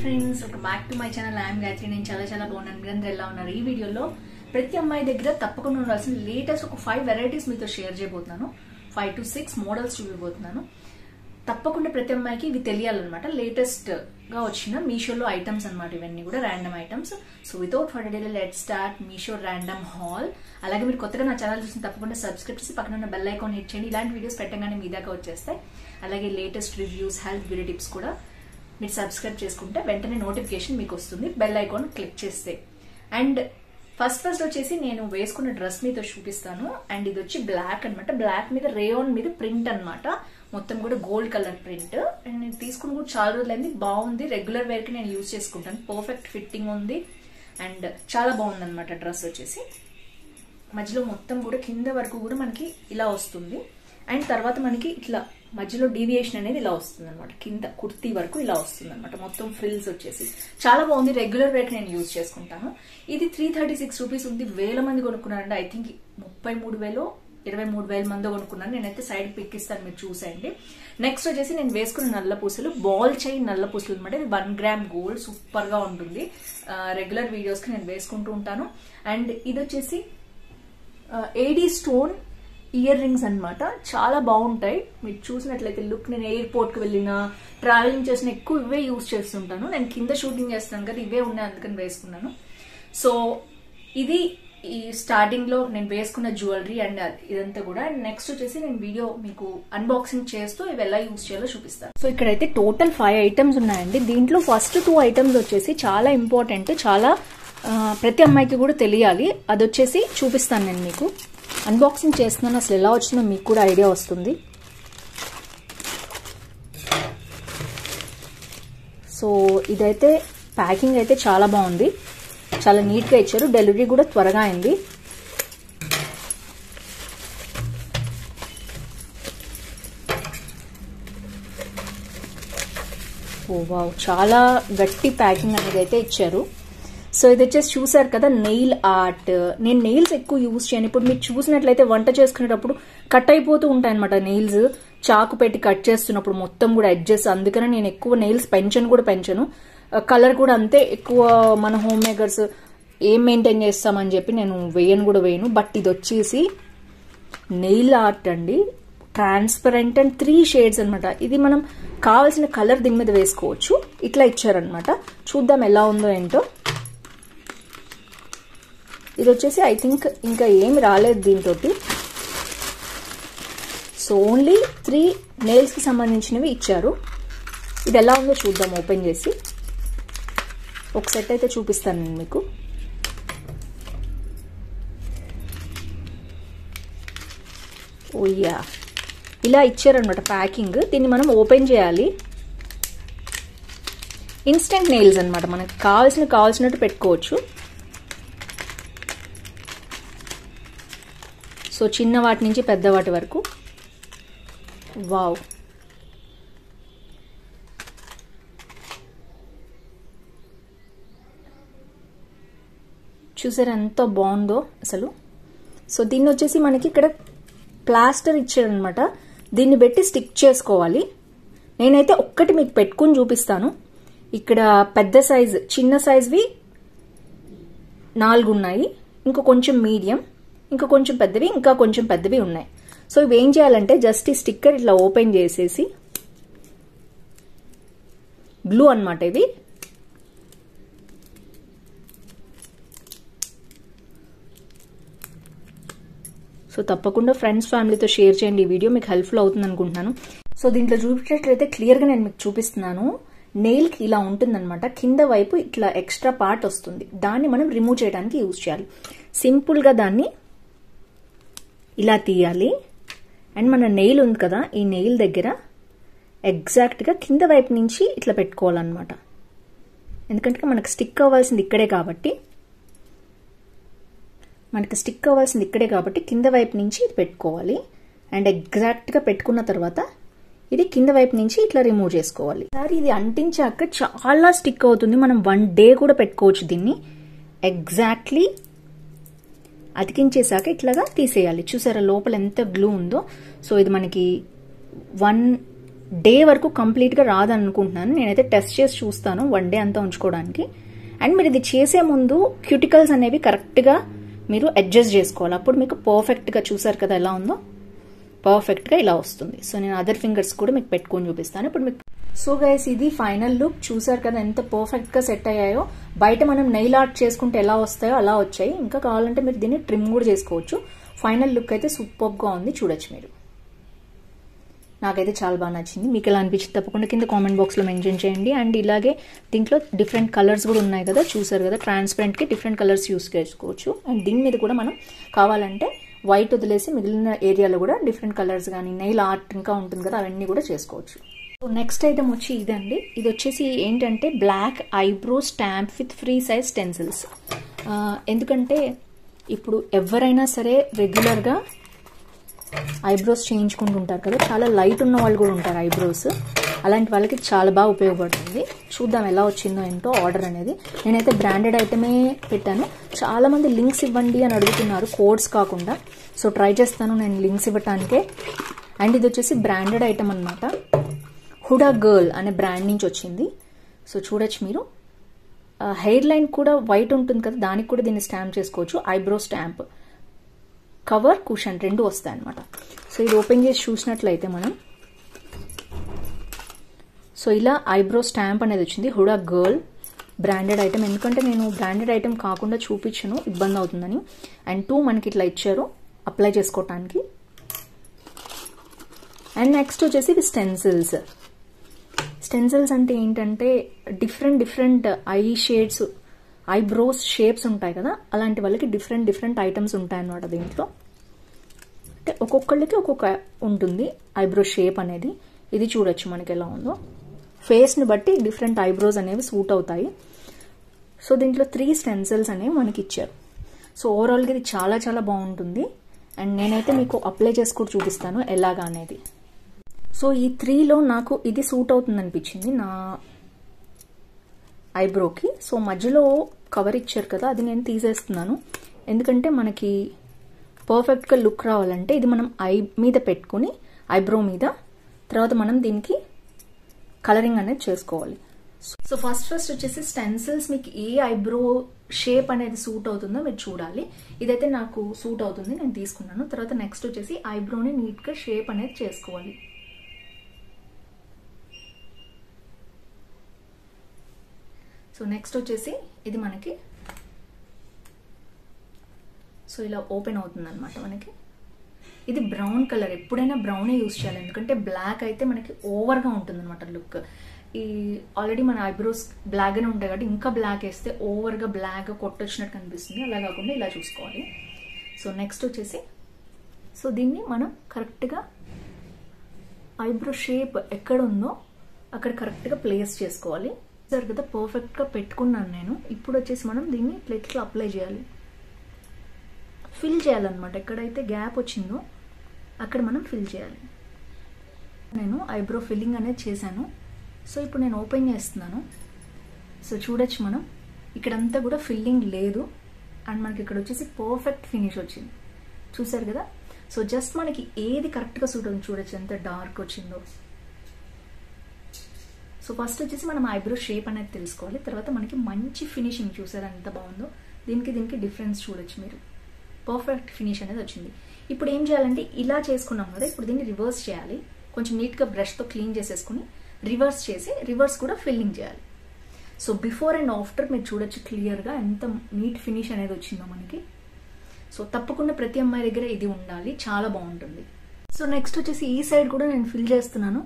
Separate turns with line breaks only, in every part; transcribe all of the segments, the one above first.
friends ఒక back to my channel I'm Gayatri నేను చాలా చాలా బాగున్నాను మీరందరూ ఎలా ఉన్నారు ఈ వీడియోలో ప్రతి అమ్మాయి దగ్గర తప్పకుండా ఉండాల్సిన లేటెస్ట్ ఒక ఫైవ్ వెరైటీస్ మీతో షేర్ చేయబోతున్నాను ఫైవ్ టు సిక్స్ మోడల్స్ చూపిపోతున్నాను తప్పకుండా ప్రతి అమ్మాయికి ఇవి తెలియాలన్నమాట లేటెస్ట్ గా వచ్చిన మీషోలో ఐటమ్స్ అన్నమాట ఇవన్నీ కూడా random items so without further delay let start Meesho random haul అలాగే మీరు కొత్తగా నా ఛానల్ చూసిన తప్పకుండా సబ్స్క్రైబ్ చేసి పక్కన ఉన్న బెల్ ఐకాన్ హిట్ చేయండి ఇలాంటి వీడియోస్ పెట్టగానే మీ దాకా వచ్చేస్తాయి అలాగే latest reviews health beauty tips కూడా మీరు సబ్స్క్రైబ్ చేసుకుంటే వెంటనే నోటిఫికేషన్ మీకు వస్తుంది బెల్ ఐకాన్ క్లిక్ చేస్తే అండ్ ఫస్ట్ ఫస్ట్ వచ్చేసి నేను వేసుకున్న డ్రెస్ మీతో చూపిస్తాను అండ్ ఇది వచ్చి బ్లాక్ అన్నమాట బ్లాక్ మీద రేయోన్ మీద ప్రింట్ అన్నమాట మొత్తం కూడా గోల్డ్ కలర్ ప్రింట్ అండ్ నేను తీసుకుని కూడా చాలా రోజులైంది బాగుంది రెగ్యులర్ వేర్ కి నేను యూజ్ చేసుకుంటాను పర్ఫెక్ట్ ఫిట్టింగ్ ఉంది అండ్ చాలా బాగుంది అనమాట డ్రెస్ వచ్చేసి మధ్యలో మొత్తం కూడా కింద వరకు కూడా మనకి ఇలా వస్తుంది అండ్ తర్వాత మనకి ఇట్లా మధ్యలో డీవియేషన్ అనేది ఇలా వస్తుంది అనమాట కింద కుర్తీ వరకు ఇలా వస్తుంది అనమాట మొత్తం ఫ్రిల్స్ వచ్చేసి చాలా బాగుంది రెగ్యులర్ వేర్ నేను యూజ్ చేసుకుంటాను ఇది త్రీ థర్టీ సిక్స్ రూపీస్ ఉంది వేల మంది కొనుక్కున్నారండి ఐ థింక్ ముప్పై మూడు వేలు ఇరవై మూడు వేల మంది కొనుక్కున్నాను నేనైతే సైడ్ పిక్ ఇస్తాను మీరు చూసేయండి నెక్స్ట్ వచ్చేసి నేను వేసుకున్న నల్ల పూసలు బాల్ చైన్ నల్ల పూసలు అనమాట ఇది వన్ గ్రామ్ గోల్డ్ సూపర్ గా ఉంటుంది రెగ్యులర్ వీడియోస్ కి నేను వేసుకుంటూ ఉంటాను అండ్ ఇది వచ్చేసి ఏడీ స్టోన్ ఇయర్ రింగ్స్ అనమాట చాలా బాగుంటాయి మీరు చూసినట్లయితే లుక్ నేను ఎయిర్పోర్ట్ కి వెళ్ళిన ట్రావెలింగ్ చేసిన ఎక్కువ ఇవే యూజ్ చేస్తుంటాను నేను కింద షూటింగ్ చేస్తాను కదా ఇవే ఉన్నాయి అందుకని వేసుకున్నాను సో ఇది ఈ స్టార్టింగ్ లో నేను వేసుకున్న జ్యువెలరీ అండ్ ఇదంతా కూడా నెక్స్ట్ వచ్చేసి నేను వీడియో మీకు అన్బాక్సింగ్ చేస్తూ ఇవి ఎలా యూజ్ చేయాలో చూపిస్తాను సో ఇక్కడైతే టోటల్ ఫైవ్ ఐటమ్స్ ఉన్నాయండి దీంట్లో ఫస్ట్ టూ ఐటమ్స్ వచ్చేసి చాలా ఇంపార్టెంట్ చాలా ప్రతి అమ్మాయికి కూడా తెలియాలి అది వచ్చేసి చూపిస్తాను నేను మీకు అన్బాక్సింగ్ చేస్తున్నాను అసలు ఎలా వచ్చిందో మీకు కూడా ఐడియా వస్తుంది సో ఇదైతే ప్యాకింగ్ అయితే చాలా బాగుంది చాలా నీట్గా ఇచ్చారు డెలివరీ కూడా త్వరగా అయింది ఓ వావ్ చాలా గట్టి ప్యాకింగ్ అనేది అయితే ఇచ్చారు సో ఇది వచ్చేసి చూసారు కదా నెయిల్ ఆర్ట్ నేను నెయిల్స్ ఎక్కువ యూజ్ చేయను ఇప్పుడు మీరు చూసినట్లయితే వంట చేసుకునేటప్పుడు కట్ అయిపోతూ ఉంటాయి అనమాట నెయిల్స్ చాకు పెట్టి కట్ చేస్తున్నప్పుడు మొత్తం కూడా అడ్జస్ట్ అందుకనే నేను ఎక్కువ నెయిల్స్ పెంచను కూడా పెంచను కలర్ కూడా అంతే ఎక్కువ మన హోమ్ మేకర్స్ ఏం మెయింటైన్ చేస్తామని చెప్పి నేను వేయను కూడా వేయను బట్ ఇది వచ్చేసి నెయిల్ ఆర్ట్ అండి ట్రాన్స్పరెంట్ అండ్ త్రీ షేడ్స్ అనమాట ఇది మనం కావాల్సిన కలర్ దీని మీద వేసుకోవచ్చు ఇట్లా ఇచ్చారనమాట చూద్దాం ఎలా ఉందో ఏంటో ఇది వచ్చేసి ఐ థింక్ ఇంకా ఏమి రాలేదు దీంతో సో ఓన్లీ త్రీ నెయిల్స్కి సంబంధించినవి ఇచ్చారు ఇది ఎలా ఉందో చూద్దాం ఓపెన్ చేసి ఒక సెట్ అయితే చూపిస్తాను నేను మీకు ఓయ్యా ఇలా ఇచ్చారనమాట ప్యాకింగ్ దీన్ని మనం ఓపెన్ చేయాలి ఇన్స్టెంట్ నెయిల్స్ అనమాట మనకు కావాల్సిన కావాల్సినట్టు పెట్టుకోవచ్చు సో చిన్న వాటి నుంచి పెద్ద వాటి వరకు వావ్ చూసారు ఎంత బాగుందో అసలు సో దీన్ని వచ్చేసి మనకి ఇక్కడ ప్లాస్టర్ ఇచ్చారనమాట దీన్ని పెట్టి స్టిక్ చేసుకోవాలి నేనైతే ఒక్కటి మీకు పెట్టుకుని చూపిస్తాను ఇక్కడ పెద్ద సైజ్ చిన్న సైజ్వి నాలుగు ఉన్నాయి ఇంకా కొంచెం మీడియం ఇంకా కొంచెం పెద్దవి ఇంకా కొంచెం పెద్దవి ఉన్నాయి సో ఇవి ఏం చేయాలంటే జస్ట్ ఈ స్టిక్కర్ ఇట్లా ఓపెన్ చేసేసి గ్లూ అనమాట ఇది సో తప్పకుండా ఫ్రెండ్స్ ఫ్యామిలీతో షేర్ చేయండి ఈ వీడియో మీకు హెల్ప్ఫుల్ అవుతుంది అనుకుంటున్నాను సో దీంట్లో చూపించేట్లయితే క్లియర్గా నేను మీకు చూపిస్తున్నాను నెయిల్కి ఇలా ఉంటుందన్నమాట కింద వైపు ఇట్లా ఎక్స్ట్రా పార్ట్ వస్తుంది దాన్ని మనం రిమూవ్ చేయడానికి యూజ్ చేయాలి సింపుల్గా దాన్ని ఇలా తీయాలి అండ్ మన నెయిల్ ఉంది కదా ఈ నెయిల్ దగ్గర ఎగ్జాక్ట్గా కింద వైపు నుంచి ఇట్లా పెట్టుకోవాలన్నమాట ఎందుకంటే మనకు స్టిక్ అవ్వాల్సింది ఇక్కడే కాబట్టి మనకి స్టిక్ అవ్వాల్సింది ఇక్కడే కాబట్టి కింద వైపు నుంచి ఇది పెట్టుకోవాలి అండ్ ఎగ్జాక్ట్గా పెట్టుకున్న తర్వాత ఇది కింద వైపు నుంచి ఇట్లా రిమూవ్ చేసుకోవాలి సార్ ఇది అంటించాక చాలా స్టిక్ అవుతుంది మనం వన్ డే కూడా పెట్టుకోవచ్చు దీన్ని ఎగ్జాక్ట్లీ అతికించేసాక ఇట్లాగా తీసేయాలి చూసారా లోపల ఎంత గ్లూ ఉందో సో ఇది మనకి వన్ డే వరకు కంప్లీట్గా రాదని అనుకుంటున్నాను నేనైతే టెస్ట్ చేసి చూస్తాను వన్ డే అంతా ఉంచుకోవడానికి అండ్ మీరు ఇది చేసే ముందు క్యూటికల్స్ అనేవి కరెక్ట్గా మీరు అడ్జస్ట్ చేసుకోవాలి అప్పుడు మీకు పర్ఫెక్ట్గా చూసారు కదా ఎలా ఉందో పర్ఫెక్ట్గా ఇలా వస్తుంది సో నేను అదర్ ఫింగర్స్ కూడా మీకు పెట్టుకొని చూపిస్తాను ఇప్పుడు మీకు సో గైస్ ఇది ఫైనల్ లుక్ చూసారు కదా ఎంత పర్ఫెక్ట్గా సెట్ అయ్యాయో బయట మనం నెయిల్ ఆర్ట్ చేసుకుంటే ఎలా వస్తాయో అలా వచ్చాయి ఇంకా కావాలంటే మీరు దీన్ని ట్రిమ్ కూడా చేసుకోవచ్చు ఫైనల్ లుక్ అయితే సూపర్గా ఉంది చూడొచ్చు మీరు నాకైతే చాలా బాగా నచ్చింది మీకు ఎలా అనిపించింది తప్పకుండా కింద కామెంట్ బాక్స్లో మెన్షన్ చేయండి అండ్ ఇలాగే దీంట్లో డిఫరెంట్ కలర్స్ కూడా ఉన్నాయి కదా చూసారు కదా ట్రాన్స్పరెంట్కి డిఫరెంట్ కలర్స్ యూస్ చేసుకోవచ్చు అండ్ దీని మీద కూడా మనం కావాలంటే వైట్ వదిలేసి మిగిలిన ఏరియాలో కూడా డిఫరెంట్ కలర్స్ కానీ నెయిల్ ఆర్ట్ ఇంకా ఉంటుంది కదా అవన్నీ కూడా చేసుకోవచ్చు సో నెక్స్ట్ ఐటమ్ వచ్చి ఇదండి ఇది వచ్చేసి ఏంటంటే black eyebrow stamp with free size stencils ఎందుకంటే ఇప్పుడు ఎవరైనా సరే రెగ్యులర్గా ఐబ్రోస్ చేయించుకుంటుంటారు కదా చాలా లైట్ ఉన్న వాళ్ళు కూడా ఉంటారు ఐబ్రోస్ అలాంటి వాళ్ళకి చాలా బాగా ఉపయోగపడుతుంది చూద్దాం ఎలా వచ్చిందో ఏంటో ఆర్డర్ అనేది నేనైతే బ్రాండెడ్ ఐటమే పెట్టాను చాలా మంది లింక్స్ ఇవ్వండి అని అడుగుతున్నారు కోడ్స్ కాకుండా సో ట్రై చేస్తాను నేను లింక్స్ ఇవ్వటానికే అండ్ ఇది వచ్చేసి బ్రాండెడ్ ఐటమ్ అనమాట హుడా గర్ల్ అనే బ్రాండ్ నుంచి వచ్చింది సో చూడొచ్చు మీరు హెయిర్ లైన్ కూడా వైట్ ఉంటుంది కదా దానికి కూడా దీన్ని స్టాంప్ చేసుకోవచ్చు ఐబ్రో స్టాంప్ కవర్ కుషన్ రెండు వస్తాయి అనమాట సో ఇది ఓపెన్ చేసి చూసినట్లయితే మనం సో ఇలా ఐబ్రో స్టాంప్ అనేది వచ్చింది హుడా గర్ల్ బ్రాండెడ్ ఐటమ్ ఎందుకంటే నేను బ్రాండెడ్ ఐటమ్ కాకుండా చూపించను ఇబ్బంది అవుతుందని అండ్ టూ మనకి ఇట్లా ఇచ్చారు అప్లై చేసుకోవటానికి అండ్ నెక్స్ట్ వచ్చేసి ఇది స్టెన్సిల్స్ స్టెన్సిల్స్ అంటే ఏంటంటే different different eye shades eyebrows shapes ఉంటాయి కదా అలాంటి వాళ్ళకి డిఫరెంట్ డిఫరెంట్ ఐటమ్స్ ఉంటాయి అన్నమాట దీంట్లో అంటే ఒక్కొక్కళ్ళకి ఒక్కొక్క ఉంటుంది ఐబ్రో షేప్ అనేది ఇది చూడొచ్చు మనకి ఎలా ఉందో ఫేస్ని బట్టి డిఫరెంట్ ఐబ్రోస్ అనేవి సూట్ అవుతాయి సో దీంట్లో త్రీ స్టెన్సిల్స్ అనేవి మనకి ఇచ్చారు సో ఓవరాల్గా ఇది చాలా చాలా బాగుంటుంది అండ్ నేనైతే మీకు అప్లై చేసి కూడా చూపిస్తాను ఎలాగా అనేది సో ఈ త్రీలో నాకు ఇది సూట్ అవుతుంది అనిపించింది నా ఐబ్రోకి సో మధ్యలో కవర్ ఇచ్చారు కదా అది నేను తీసేస్తున్నాను ఎందుకంటే మనకి పర్ఫెక్ట్గా లుక్ రావాలంటే ఇది మనం ఐ మీద పెట్టుకుని ఐబ్రో మీద తర్వాత మనం దీనికి కలరింగ్ అనేది చేసుకోవాలి సో ఫస్ట్ ఫస్ట్ వచ్చేసి స్టెన్సిల్స్ మీకు ఏ ఐబ్రో షేప్ అనేది సూట్ అవుతుందో మీరు చూడాలి ఇదైతే నాకు సూట్ అవుతుంది నేను తీసుకున్నాను తర్వాత నెక్స్ట్ వచ్చేసి ఐబ్రోని నీట్గా షేప్ అనేది చేసుకోవాలి సో నెక్స్ట్ వచ్చేసి ఇది మనకి సో ఇలా ఓపెన్ అవుతుంది అనమాట మనకి ఇది బ్రౌన్ కలర్ ఎప్పుడైనా బ్రౌనే యూస్ చేయాలి ఎందుకంటే బ్లాక్ అయితే మనకి ఓవర్గా ఉంటుంది అనమాట లుక్ ఈ ఆల్రెడీ మన ఐబ్రోస్ బ్లాక్గానే ఉంటాయి కాబట్టి ఇంకా బ్లాక్ వేస్తే ఓవర్గా బ్లాక్ కొట్టొచ్చినట్టు కనిపిస్తుంది అలా కాకుండా ఇలా చూసుకోవాలి సో నెక్స్ట్ వచ్చేసి సో దీన్ని మనం కరెక్ట్గా ఐబ్రో షేప్ ఎక్కడ ఉందో అక్కడ కరెక్ట్గా ప్లేస్ చేసుకోవాలి సార్ కదా పర్ఫెక్ట్గా పెట్టుకున్నాను నేను ఇప్పుడు వచ్చేసి మనం దీన్ని ప్లేట్లో అప్లై చేయాలి ఫిల్ చేయాలన్నమాట ఎక్కడైతే గ్యాప్ వచ్చిందో అక్కడ మనం ఫిల్ చేయాలి నేను ఐబ్రో ఫిల్లింగ్ అనేది చేశాను సో ఇప్పుడు నేను ఓపెన్ చేస్తున్నాను సో చూడొచ్చు మనం ఇక్కడంతా కూడా ఫిల్లింగ్ లేదు అండ్ మనకి ఇక్కడ వచ్చేసి పర్ఫెక్ట్ ఫినిష్ వచ్చింది చూసారు కదా సో జస్ట్ మనకి ఏది కరెక్ట్గా సూట్ అవుతుంది చూడొచ్చు ఎంత డార్క్ వచ్చిందో సో ఫస్ట్ వచ్చేసి మనం ఐబ్రో షేప్ అనేది తెలుసుకోవాలి తర్వాత మనకి మంచి ఫినిషింగ్ చూసారు ఎంత బాగుందో దీనికి దీనికి డిఫరెన్స్ చూడొచ్చు మీరు పర్ఫెక్ట్ ఫినిష్ అనేది వచ్చింది ఇప్పుడు ఏం చేయాలంటే ఇలా చేసుకున్నాం కదా ఇప్పుడు దీన్ని రివర్స్ చేయాలి కొంచెం నీట్గా బ్రష్తో క్లీన్ చేసేసుకుని రివర్స్ చేసి రివర్స్ కూడా ఫిల్లింగ్ చేయాలి సో బిఫోర్ అండ్ ఆఫ్టర్ మీరు చూడొచ్చు క్లియర్గా ఎంత నీట్ ఫినిష్ అనేది వచ్చిందో మనకి సో తప్పకుండా ప్రతి అమ్మాయి దగ్గర ఇది ఉండాలి చాలా బాగుంటుంది సో నెక్స్ట్ వచ్చేసి ఈ సైడ్ కూడా నేను ఫిల్ చేస్తున్నాను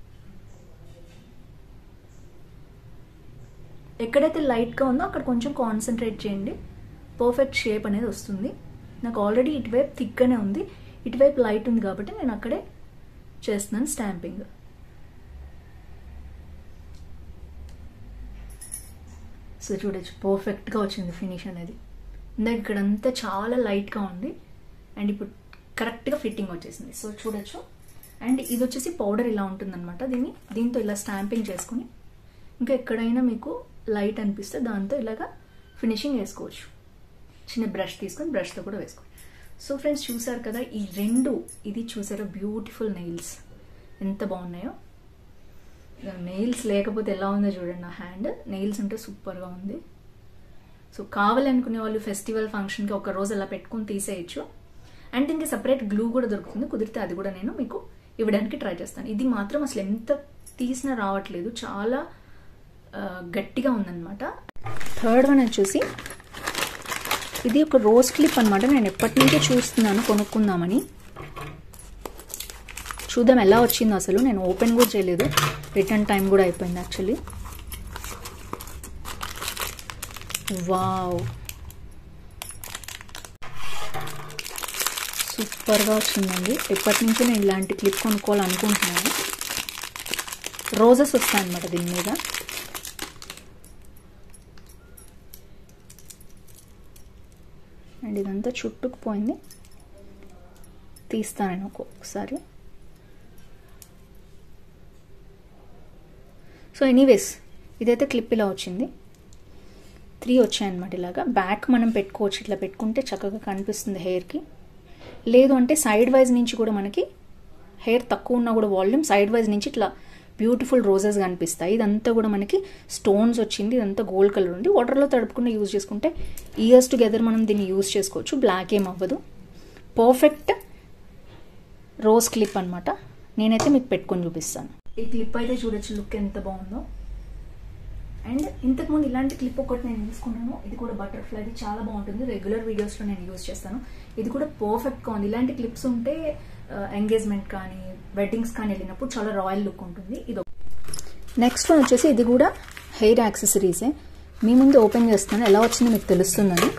ఎక్కడైతే లైట్గా ఉందో అక్కడ కొంచెం కాన్సన్ట్రేట్ చేయండి పర్ఫెక్ట్ షేప్ అనేది వస్తుంది నాకు ఆల్రెడీ ఇటువైపు థిక్గానే ఉంది ఇటువైపు లైట్ ఉంది కాబట్టి నేను అక్కడే చేస్తున్నాను స్టాంపింగ్ సో చూడొచ్చు పర్ఫెక్ట్గా వచ్చింది ఫినిష్ అనేది ఇందాక ఇక్కడంతా చాలా లైట్గా ఉంది అండ్ ఇప్పుడు కరెక్ట్గా ఫిట్టింగ్ వచ్చేసింది సో చూడొచ్చు అండ్ ఇది వచ్చేసి పౌడర్ ఇలా ఉంటుందన్నమాట దీన్ని దీంతో ఇలా స్టాంపింగ్ చేసుకుని ఇంకా ఎక్కడైనా మీకు లైట్ అనిపిస్తే దాంతో ఇలాగా ఫినిషింగ్ వేసుకోవచ్చు చిన్న బ్రష్ తీసుకొని బ్రష్తో కూడా వేసుకోవచ్చు సో ఫ్రెండ్స్ చూసారు కదా ఈ రెండు ఇది చూసారో బ్యూటిఫుల్ నెయిల్స్ ఎంత బాగున్నాయో నెయిల్స్ లేకపోతే ఎలా ఉందో చూడండి నా హ్యాండ్ నెయిల్స్ ఉంటే సూపర్గా ఉంది సో కావాలనుకునే వాళ్ళు ఫెస్టివల్ ఫంక్షన్కి ఒక రోజు అలా పెట్టుకుని తీసేయచ్చు అండ్ దీనికి సపరేట్ గ్లూ కూడా దొరుకుతుంది కుదిరితే అది కూడా నేను మీకు ఇవ్వడానికి ట్రై చేస్తాను ఇది మాత్రం అసలు ఎంత తీసినా రావట్లేదు చాలా ఆ, గట్టిగా ఉందన్నమాట థర్డ్ వన్ వచ్చేసి ఇది ఒక రోజ్ క్లిప్ అనమాట నేను ఎప్పటి నుంచో చూస్తున్నాను కొనుక్కుందామని చూద్దాం ఎలా వచ్చిందో అసలు నేను ఓపెన్ కూడా చేయలేదు రిటర్న్ టైం కూడా అయిపోయింది యాక్చువల్లీ వావ్ సూపర్గా వచ్చిందండి ఎప్పటి నుంచో నేను ఇలాంటి క్లిప్ కొనుక్కోవాలనుకుంటున్నాను రోజెస్ వస్తాయి అనమాట దీని మీద అండ్ ఇదంతా చుట్టుకుపోయింది తీస్తాను నేను ఒక్కొక్కసారి సో ఎనీవేస్ ఇదైతే క్లిప్ ఇలా వచ్చింది త్రీ వచ్చాయన్నమాట ఇలాగా బ్యాక్ మనం పెట్టుకోవచ్చు ఇట్లా పెట్టుకుంటే చక్కగా కనిపిస్తుంది హెయిర్కి లేదు అంటే సైడ్ వైజ్ నుంచి కూడా మనకి హెయిర్ తక్కువ ఉన్నా కూడా వాల్యూమ్ సైడ్ వైజ్ నుంచి ఇట్లా బ్యూటిఫుల్ రోజెస్ కనిపిస్తాయి ఇదంతా కూడా మనకి స్టోన్స్ వచ్చింది ఇదంతా గోల్డ్ కలర్ ఉంది వాటర్లో తడుపుకుండా యూజ్ చేసుకుంటే ఇయర్స్ టుగెదర్ మనం దీన్ని యూజ్ చేసుకోవచ్చు బ్లాక్ ఏం అవ్వదు పర్ఫెక్ట్ రోజ్ క్లిప్ అనమాట నేనైతే మీకు పెట్టుకొని చూపిస్తాను ఈ క్లిప్ అయితే చూడొచ్చు లుక్ ఎంత బాగుందో అండ్ ఇంతకుముందు ఇలాంటి క్లిప్ ఒకటి నేను తీసుకున్నాను ఇది కూడా బటర్ఫ్లైది చాలా బాగుంటుంది రెగ్యులర్ వీడియోస్లో నేను యూజ్ చేస్తాను ఇది కూడా పర్ఫెక్ట్గా ఉంది ఇలాంటి క్లిప్స్ ఉంటే ఎంగేజ్మెంట్ కానీ వెడ్డింగ్స్ కానీ వెళ్ళినప్పుడు చాలా రాయల్ లుక్ ఉంటుంది ఇది నెక్స్ట్ వన్ వచ్చేసి ఇది కూడా హెయిర్ యాక్సెసరీసే మీ ముందు ఓపెన్ చేస్తున్నాను ఎలా వచ్చిందో మీకు తెలుస్తుందని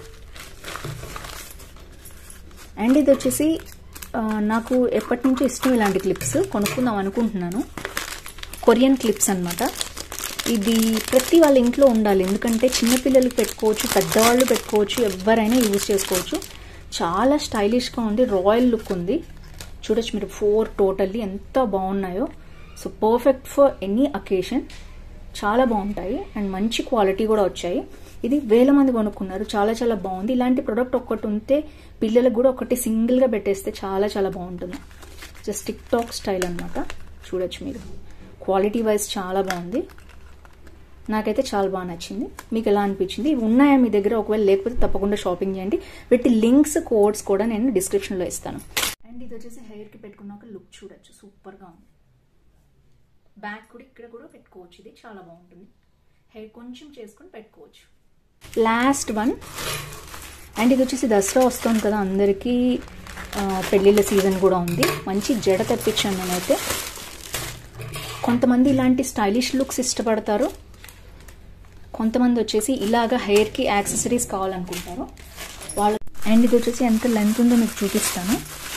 అండ్ ఇది వచ్చేసి ఆ, నాకు ఎప్పటి నుంచో ఇష్టం ఇలాంటి క్లిప్స్ కొనుక్కుందాం అనుకుంటున్నాను కొరియన్ క్లిప్స్ అన్నమాట ఇది ప్రతి వాళ్ళ ఇంట్లో ఉండాలి ఎందుకంటే చిన్నపిల్లలు పెట్టుకోవచ్చు పెద్దవాళ్ళు పెట్టుకోవచ్చు ఎవరైనా యూజ్ చేసుకోవచ్చు చాలా స్టైలిష్గా ఉంది రాయల్ లుక్ ఉంది చూడొచ్చు మీరు ఫోర్ టోటల్లీ ఎంత బాగున్నాయో so perfect for any occasion చాలా బాగుంటాయి అండ్ మంచి క్వాలిటీ కూడా వచ్చాయి ఇది వేల మంది కొనుక్కున్నారు చాలా చాలా బాగుంది ఇలాంటి ప్రోడక్ట్ ఒక్కటి ఉంటే పిల్లలకు కూడా ఒకటి సింగిల్గా పెట్టేస్తే చాలా చాలా బాగుంటుంది జస్ట్ టిక్ టాక్ స్టైల్ అనమాట చూడొచ్చు మీరు క్వాలిటీ వైజ్ చాలా బాగుంది నాకైతే చాలా బాగా నచ్చింది మీకు ఎలా అనిపించింది ఇవి ఉన్నాయా మీ దగ్గర ఒకవేళ లేకపోతే తప్పకుండా షాపింగ్ చేయండి వీటి లింక్స్ కోడ్స్ కూడా నేను డిస్క్రిప్షన్లో ఇస్తాను అండ్ ఇది వచ్చేసి హెయిర్కి పెట్టుకున్నాక లుక్ చూడొచ్చు సూపర్గా ఉంది బ్యాక్ కూడా ఇక్కడ కూడా పెట్టుకోవచ్చు ఇది చాలా బాగుంటుంది హెయిర్ కొంచెం చేసుకొని పెట్టుకోవచ్చు లాస్ట్ వన్ అండ్ ఇది వచ్చేసి దసరా వస్తుంది కదా అందరికీ ఆ, పెళ్ళిళ్ళ సీజన్ కూడా ఉంది మంచి జడ తెప్పించాను నేనైతే కొంతమంది ఇలాంటి స్టైలిష్ లుక్స్ ఇష్టపడతారు కొంతమంది వచ్చేసి ఇలాగా హెయిర్కి యాక్సెసరీస్ కావాలనుకుంటారు వాళ్ళ అండ్ ఇది వచ్చేసి ఎంత లెంత్ ఉందో మీకు చూపిస్తాను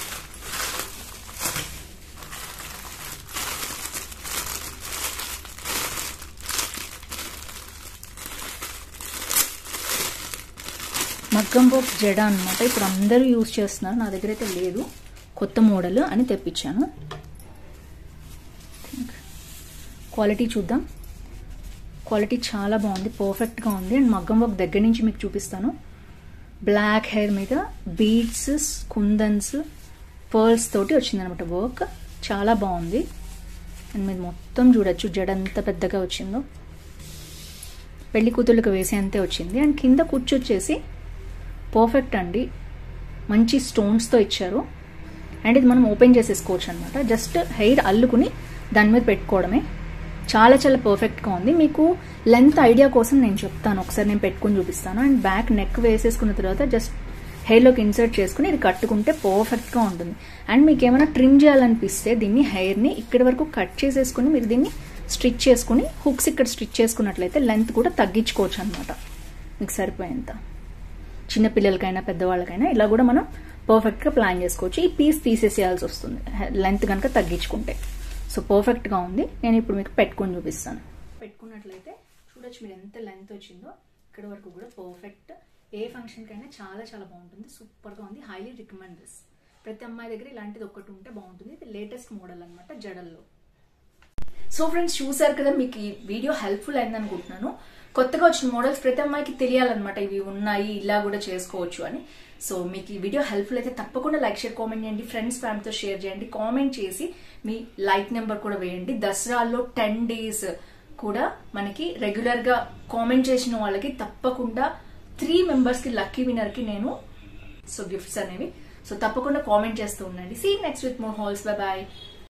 మగ్గం వర్క్ జడ అనమాట ఇప్పుడు అందరూ యూజ్ చేస్తున్నారు నా దగ్గర అయితే లేదు కొత్త మోడల్ అని తెప్పించాను క్వాలిటీ చూద్దాం క్వాలిటీ చాలా బాగుంది పర్ఫెక్ట్గా ఉంది అండ్ మగ్గం వర్క్ దగ్గర నుంచి మీకు చూపిస్తాను బ్లాక్ హెయిర్ మీద బీడ్స్ కుందన్స్ పర్ల్స్ తోటి వచ్చిందనమాట వర్క్ చాలా బాగుంది అండ్ మీరు మొత్తం చూడొచ్చు జడ ఎంత పెద్దగా వచ్చిందో పెళ్లి కూతుళ్ళకి వేసేంతే వచ్చింది అండ్ కింద కూర్చొచ్చేసి పర్ఫెక్ట్ అండి మంచి స్టోన్స్తో ఇచ్చారు అండ్ ఇది మనం ఓపెన్ చేసేసుకోవచ్చు అనమాట జస్ట్ హెయిర్ అల్లుకుని దాని మీద పెట్టుకోవడమే చాలా చాలా పర్ఫెక్ట్గా ఉంది మీకు లెంత్ ఐడియా కోసం నేను చెప్తాను ఒకసారి నేను పెట్టుకుని చూపిస్తాను అండ్ బ్యాక్ నెక్ వేసేసుకున్న తర్వాత జస్ట్ హెయిర్లోకి ఇన్సర్ట్ చేసుకుని ఇది కట్టుకుంటే పర్ఫెక్ట్గా ఉంటుంది అండ్ మీకు ఏమైనా ట్రిమ్ చేయాలనిపిస్తే దీన్ని హెయిర్ని ఇక్కడి వరకు కట్ చేసేసుకుని మీరు దీన్ని స్టిచ్ చేసుకుని హుక్స్ ఇక్కడ స్టిచ్ చేసుకున్నట్లయితే లెంత్ కూడా తగ్గించుకోవచ్చు అనమాట మీకు సరిపోయేంత చిన్నపిల్లలకైనా పెద్దవాళ్ళకైనా ఇలా కూడా మనం పర్ఫెక్ట్గా ప్లాన్ చేసుకోవచ్చు ఈ పీస్ తీసేసేయాల్సి వస్తుంది లెంత్ కనుక తగ్గించుకుంటే సో పర్ఫెక్ట్గా ఉంది నేను ఇప్పుడు మీకు పెట్టుకొని చూపిస్తాను పెట్టుకున్నట్లయితే చూడొచ్చు మీరు ఎంత లెంత్ వచ్చిందో ఇక్కడ వరకు కూడా పర్ఫెక్ట్ ఏ ఫంక్షన్కైనా చాలా చాలా బాగుంటుంది సూపర్గా ఉంది హైలీ రికమెండ్ దిస్ ప్రతి అమ్మాయి దగ్గర ఇలాంటిది ఒకటి ఉంటే బాగుంటుంది ఇది లేటెస్ట్ మోడల్ అనమాట జడల్లో సో ఫ్రెండ్స్ చూసారు కదా మీకు ఈ వీడియో హెల్ప్ఫుల్ అయింది అనుకుంటున్నాను కొత్తగా వచ్చిన మోడల్స్ ప్రతి అమ్మాయికి తెలియాలన్నమాట ఇవి ఉన్నాయి ఇలా కూడా చేసుకోవచ్చు అని సో మీకు ఈ వీడియో హెల్ప్ఫుల్ అయితే తప్పకుండా లైక్ షేర్ కామెంట్ చేయండి ఫ్రెండ్స్ ఫ్యామిలీతో షేర్ చేయండి కామెంట్ చేసి మీ లైక్ నెంబర్ కూడా వేయండి దసరాలో టెన్ డేస్ కూడా మనకి రెగ్యులర్ గా కామెంట్ చేసిన వాళ్ళకి తప్పకుండా త్రీ మెంబర్స్ కి లక్కీ విన్నర్ కి నేను సో గిఫ్ట్స్ అనేవి సో తప్పకుండా కామెంట్ చేస్తూ ఉండండి see next with more hauls bye bye